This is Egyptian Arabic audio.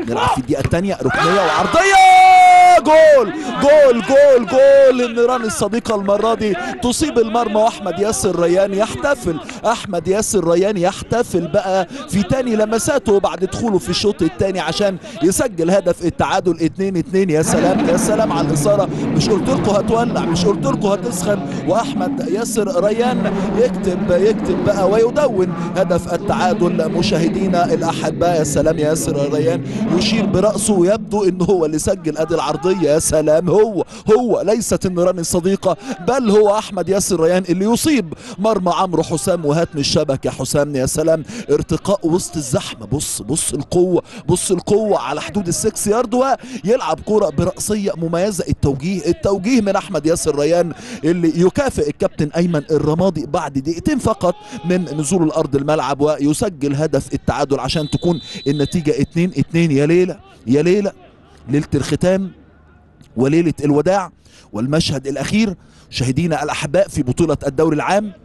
نلعب في الدقيقه الثانيه ركنيه وعرضيه جول جول جول جول النيران الصديقه المره دي تصيب المرمى واحمد ياسر ريان يحتفل احمد ياسر ريان يحتفل بقى في تاني لمساته بعد دخوله في الشوط الثاني عشان يسجل هدف التعادل 2 2 يا سلام يا سلام على الاثاره مش قلت لكم هتولع مش قلت لكم هتسخن واحمد ياسر ريان يكتب يكتب بقى ويدون هدف التعادل مشاهدينا الاحباء يا سلام يا ياسر ريان يشير براسه ويبدو ان هو اللي سجل ادي العرضيه يا سلام هو هو ليست النيران الصديقه بل هو احمد ياسر ريان اللي يصيب مرمى عمرو حسام وهاتم الشبك يا حسام يا سلام ارتقاء وسط الزحمه بص بص القوه بص القوه على حدود السكس يارد ويلعب كره براسيه مميزه التوجيه التوجيه من احمد ياسر ريان اللي يكافئ الكابتن ايمن الرمادي بعد دقيقتين فقط من نزول الارض الملعب ويسجل هدف التعادل عشان تكون النتيجه 2 2 يا ليله يا ليله ليله الختام وليله الوداع والمشهد الاخير مشاهدينا الاحباء في بطوله الدوري العام